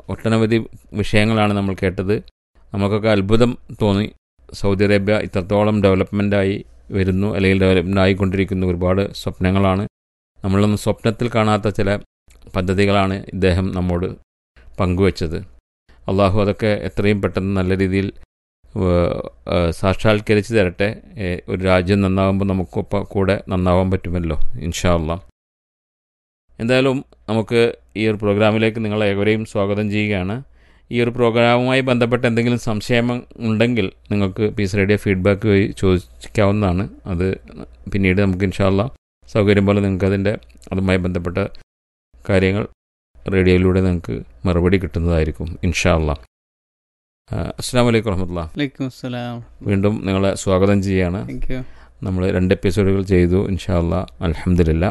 ഒട്ടനവധി വിഷയങ്ങളാണ് നമ്മൾ കേട്ടത് നമുക്കൊക്കെ അത്ഭുതം തോന്നി സൗദി അറേബ്യ ഇത്രത്തോളം ഡെവലപ്മെൻ്റായി വരുന്നു അല്ലെങ്കിൽ ഡെവലപ്മെൻ്റ് ആയിക്കൊണ്ടിരിക്കുന്ന ഒരുപാട് സ്വപ്നങ്ങളാണ് നമ്മളൊന്നും സ്വപ്നത്തിൽ കാണാത്ത ചില പദ്ധതികളാണ് ഇദ്ദേഹം നമ്മോട് പങ്കുവച്ചത് അള്ളാഹു അതൊക്കെ എത്രയും പെട്ടെന്ന് നല്ല രീതിയിൽ ഏഹ്, ഏഹ്, സാക്ഷാത്കരിച്ച് തരട്ടെ ഏഹ്, ഒരു രാജ്യം നന്നാകുമ്പോൾ നമുക്കൊപ്പം കൂടെ നന്നാവാൻ പറ്റുമല്ലോ ഇൻഷാ അള്ളാഹ് എന്തായാലും നമുക്ക് ഈ ഒരു പ്രോഗ്രാമിലേക്ക് നിങ്ങളെ ഏവരെയും സ്വാഗതം ചെയ്യുകയാണ് ഈ ഒരു പ്രോഗ്രാമുമായി ബന്ധപ്പെട്ട എന്തെങ്കിലും സംശയം ഉണ്ടെങ്കിൽ നിങ്ങൾക്ക് പീസ് റേഡിയോ ഫീഡ്ബാക്ക് വഴി ചോദിക്കാവുന്നതാണ് അത് പിന്നീട് നമുക്ക് ഇൻഷാല്ല സൗകര്യം പോലെ നിങ്ങൾക്ക് അതിൻ്റെ അതുമായി ബന്ധപ്പെട്ട കാര്യങ്ങൾ റേഡിയോയിലൂടെ നിങ്ങൾക്ക് മറുപടി കിട്ടുന്നതായിരിക്കും ഇൻഷാല്ല അസ്സാം വലൈക്കും വറഹമത്തുള്ള വലൈക്കും അസ്സലാം വീണ്ടും നിങ്ങളെ സ്വാഗതം ചെയ്യുകയാണ് താങ്ക് യു നമ്മൾ രണ്ട് എപ്പിസോഡുകൾ ചെയ്തു ഇൻഷാല്ല അലഹമില്ല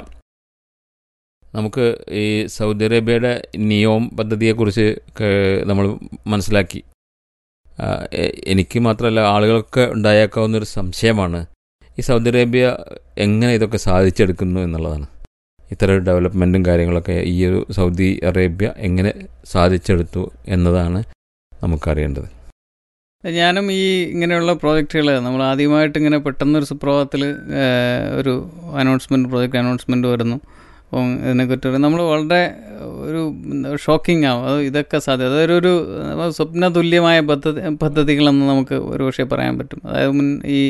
നമുക്ക് ഈ സൗദി അറേബ്യയുടെ നിയോം പദ്ധതിയെക്കുറിച്ച് ക- നമ്മൾ മനസ്സിലാക്കി ആ, എ- എനിക്ക് മാത്രമല്ല ആളുകൾക്ക് ഉണ്ടായേക്കാവുന്ന ഒരു സംശയമാണ് ഈ സൗദി അറേബ്യ എങ്ങനെ ഇതൊക്കെ സാധിച്ചെടുക്കുന്നു എന്നുള്ളതാണ് ഇത്തരം ഒരു ഡെവലപ്മെൻറ്റും കാര്യങ്ങളൊക്കെ ഈ ഒരു സൗദി അറേബ്യ എങ്ങനെ സാധിച്ചെടുത്തു എന്നതാണ് നമുക്കറിയേണ്ടത് ഞാനും ഈ ഇങ്ങനെയുള്ള പ്രോജക്റ്റുകൾ നമ്മൾ ആദ്യമായിട്ട് ഇങ്ങനെ പെട്ടെന്നൊരു സുപ്രഭാതത്തിൽ ഒരു അനൗൺസ്മെൻറ്റ് പ്രോജക്റ്റ് അനൗൺസ്മെൻറ്റ് വരുന്നു അപ്പം ഇതിനെക്കുറിച്ച് നമ്മൾ വളരെ ഒരു ഷോക്കിംഗ് ആവും അത് ഇതൊക്കെ സാധ്യത അതൊരു ഒരു സ്വപ്ന തുല്യമായ പദ്ധതി പദ്ധതികളെന്ന് നമുക്ക് ഒരു പക്ഷേ പറയാൻ പറ്റും അതായത് മുൻ ഈ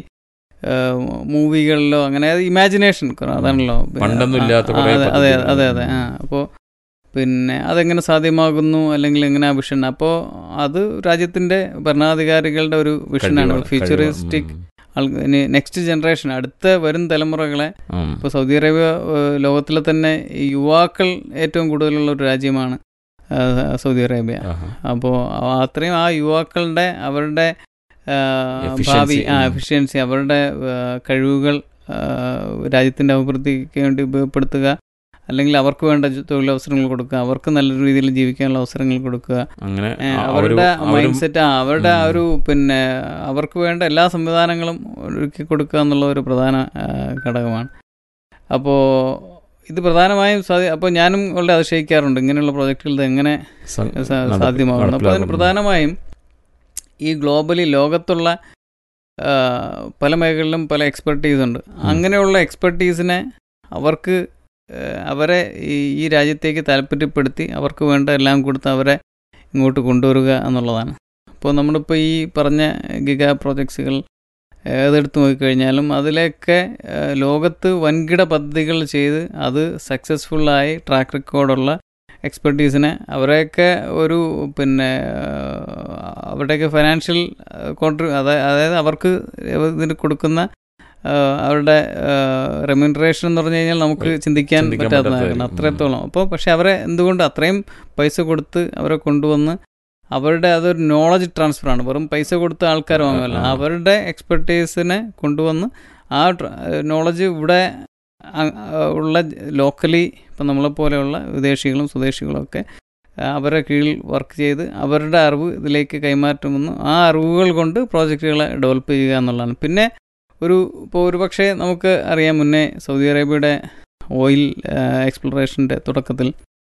മൂവികളിലോ അങ്ങനെ ഇമാജിനേഷൻ അതാണല്ലോ പണ്ടൊന്നും ഇല്ലാത്ത കുറേ അതെ അതെ പദ്ധതികൾ. അതെ അതെ ആ അപ്പോൾ പിന്നെ അതെങ്ങനെ സാധ്യമാകുന്നു അല്ലെങ്കിൽ എങ്ങനെ ആ വിഷൻ അപ്പോൾ അത് രാജ്യത്തിൻ്റെ ഭരണാധികാരികളുടെ ഒരു വിഷനാണ് കഴിവാണ്, ഫ്യൂച്ചറിസ്റ്റിക് കഴിവാണ്. ഇനി നെക്സ്റ്റ് ജനറേഷൻ അടുത്ത വരും തലമുറകളെ ഉം. ഉം. ഇപ്പോൾ സൗദി അറേബ്യ ഏഹ്, ലോകത്തിലെ തന്നെ ഈ യുവാക്കൾ ഏറ്റവും കൂടുതലുള്ള ഒരു രാജ്യമാണ് ഏഹ്, സൗദി അറേബ്യ ആഹാ. അപ്പോൾ അത്രയും ആ യുവാക്കളുടെ അവരുടെ ആ, Efficiency, ഭാവി ആ ഉം. എഫിഷ്യൻസി അവരുടെ ആ, കഴിവുകൾ ആ, രാജ്യത്തിൻ്റെ അഭിവൃദ്ധിക്ക് വേണ്ടി ഉപയോഗപ്പെടുത്തുക അല്ലെങ്കിൽ അവർക്ക് വേണ്ട ജ- തൊഴിലവസരങ്ങൾ കൊടുക്കുക അവർക്ക് നല്ല രീതിയിൽ ജീവിക്കാനുള്ള അവസരങ്ങൾ കൊടുക്കുക അങ്ങനെ ഏ, ആ- അവരുടെ അവരും- മൈൻഡ് സെറ്റ് അവരുടെ ആ ഉം. ഒരു പിന്നെ അവർക്ക് വേണ്ട എല്ലാ സംവിധാനങ്ങളും ഒരുക്കി കൊടുക്കുക എന്നുള്ള ഒരു പ്രധാന ആ, ഘടകമാണ് അപ്പോൾ ഇത് പ്രധാനമായും സാധി അപ്പോൾ ഞാനും വളരെ അതിശയിക്കാറുണ്ട് ഇങ്ങനെയുള്ള പ്രോജക്റ്റുകൾ ഇത് എങ്ങനെ സ- സാ- നടപ്പി- സാധ്യമാകുന്നു അപ്പോൾ അതിന് നടപ്പിലാക്കുന്നു. പ്രധാനമായും ഈ ഗ്ലോബലി ലോകത്തുള്ള ആ, പല മേഖലകളിലും പല എക്സ്പെർട്ടീസ് ഉണ്ട് അങ്ങനെയുള്ള എക്സ്പെർട്ടീസിനെ അവർക്ക് ആ, അവരെ ഈ ഈ രാജ്യത്തേക്ക് താല്പര്യപ്പെടുത്തി അവർക്ക് വേണ്ട എല്ലാം കൊടുത്ത് അവരെ ഇങ്ങോട്ട് കൊണ്ടുവരിക എന്നുള്ളതാണ് അപ്പോൾ നമ്മളിപ്പോൾ ഈ പറഞ്ഞ ഗിഗ പ്രോജക്ട്സുകൾ ഏതെടുത്ത് നോക്കിക്കഴിഞ്ഞാലും അതിലൊക്കെ ആ, ലോകത്ത് വൻകിട പദ്ധതികൾ ചെയ്ത് അത് സക്സസ്ഫുള്ളായി ട്രാക്ക് റെക്കോർഡുള്ള എക്സ്പെർട്ടീസിനെ അവരെയൊക്കെ ഒരു പിന്നെ ആ, അവരുടെയൊക്കെ ഫൈനാൻഷ്യൽ കോൺട്രി അതായത് അവർക്ക് ഇതിന് കൊടുക്കുന്ന ആ, അവരുടെ റെമ്യൂണറേഷൻ എന്ന് പറഞ്ഞു കഴിഞ്ഞാൽ നമുക്ക് ചിന്തിക്കാൻ ചിന്തിക്കാൻ പറ്റാത്തതാണ് പറ്റാത്തതായിരിക്കും. അത്രത്തോളം അപ്പോൾ പക്ഷെ അവരെ എന്തുകൊണ്ട് അത്രയും പൈസ കൊടുത്ത് അവരെ കൊണ്ടുവന്ന് അവരുടെ അതൊരു നോളജ് ട്രാൻസ്ഫർ ആണ് വെറും പൈസ കൊടുത്ത ആൾക്കാർ വാങ്ങുമല്ല ആ. അവരുടെ എക്സ്പെർട്ടീസിനെ കൊണ്ടുവന്ന് ആ നോളജ് ഇവിടെ അ- ഉള്ള ലോക്കലി ഇപ്പം നമ്മളെപ്പോലെയുള്ള വിദേശികളും സ്വദേശികളും ഒക്കെ ആ, അവരുടെ കീഴിൽ വർക്ക് ചെയ്ത് അവരുടെ അറിവ് ഇതിലേക്ക് കൈമാറ്റുമെന്ന് ആ അറിവുകൾ കൊണ്ട് പ്രോജക്റ്റുകളെ ഡെവലപ്പ് ചെയ്യുക എന്നുള്ളതാണ് പിന്നെ ഒരു ഇപ്പോൾ ഒരു പക്ഷേ നമുക്ക് അറിയാം മുന്നേ സൗദി അറേബ്യയുടെ ഓയിൽ എക്സ്പ്ലോറേഷൻ്റെ തുടക്കത്തിൽ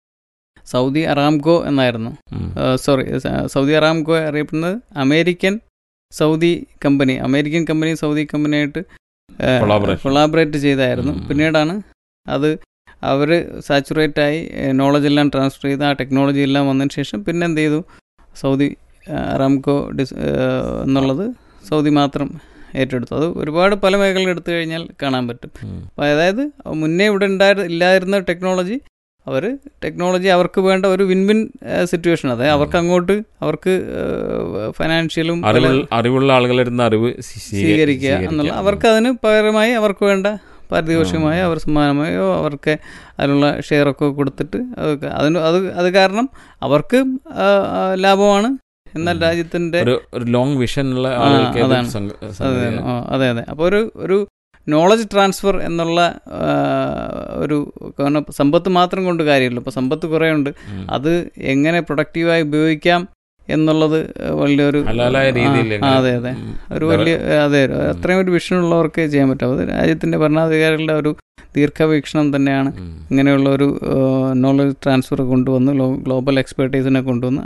സൗദി അറാംകോ എന്നായിരുന്നു ഉം. സോറി സൗദി അറാംകോ അറിയപ്പെടുന്നത് American Saudi company American company Saudi കമ്പനിയായിട്ട് Collaboration. കൊളാബറേറ്റ് ചെയ്തായിരുന്നു ഉം. പിന്നീടാണ് അത് അവർ സാച്ചുറേറ്റ് ആയി നോളജ് എല്ലാം ട്രാൻസ്ഫർ ചെയ്ത് ആ ടെക്നോളജി എല്ലാം വന്നതിന് ശേഷം പിന്നെ എന്ത് ചെയ്തു സൗദി അറാംകോ ഡിസ് ഏഹ്, എന്നുള്ളത് സൗദി മാത്രം ഏറ്റെടുത്തു അത് ഒരുപാട് പല മേഖലകൾ എടുത്തു കഴിഞ്ഞാൽ കാണാൻ പറ്റും ഉം. അപ്പോൾ അതായത് മുന്നേ ഇവിടെ ഉണ്ടായ ഇല്ലായിരുന്ന ടെക്നോളജി അവർ ടെക്നോളജി അവർക്ക് വേണ്ട ഒരു വിൻ വിൻ സിറ്റുവേഷൻ അതായത് അവർക്ക് അങ്ങോട്ട് അവർക്ക് ഫൈനാൻഷ്യലും അറിവുള്ള അറിവുള്ള ആളുകളിരുന്ന അറിവ് സ്വീ- സ്വീകരിക്കുക എന്നുള്ള അവർക്ക് അതിന് പകരമായി അവർക്ക് വേണ്ട പാരിതോഷികമായോ അവർ സമ്മാനമായോ അവർക്ക് അതിനുള്ള ഷെയറൊക്കെ കൊടുത്തിട്ട് അതൊക്കെ അതിന് അത് അത് കാരണം അവർക്ക് ആ, ആ, ലാഭമാണ് എന്നാൽ ഉം. രാജ്യത്തിൻ്റെ ഒരു ഒരു ലോങ് വിഷൻ ഉള്ള ആ, ആളുകൾക്ക് ഇത് അതാണ്. സംഗ- അതെ സംഗതിയാണ്. ആ, അതെ അതെ അപ്പോൾ ഒരു ഒരു നോളജ് ട്രാൻസ്ഫർ എന്നുള്ള ആ, ഒരു കാരണം സമ്പത്ത് മാത്രം കൊണ്ട് കാര്യമില്ല ഇപ്പോൾ സമ്പത്ത് കുറേ ഉണ്ട് ഉം. അത് എങ്ങനെ പ്രൊഡക്റ്റീവായി ഉപയോഗിക്കാം എന്നുള്ളത് വലിയൊരു ഹലാലായ രീതിയിൽ ആ, എങ്ങനെ, അതെ അതെ ഉം, ഒരു വലിയ അതെ അത്രയും ഒരു വിഷൻ ഉള്ളവർക്ക് ചെയ്യാൻ പറ്റും അത് രാജ്യത്തിൻ്റെ ഭരണാധികാരികളുടെ ഒരു ദീർഘവീക്ഷണം തന്നെയാണ് ഉം. ഇങ്ങനെയുള്ള ഒരു നോളജ് ട്രാൻസ്ഫർ കൊണ്ടുവന്ന് ഗ്ലോബൽ എക്സ്പെർട്ടീസിനെ കൊണ്ടുവന്ന്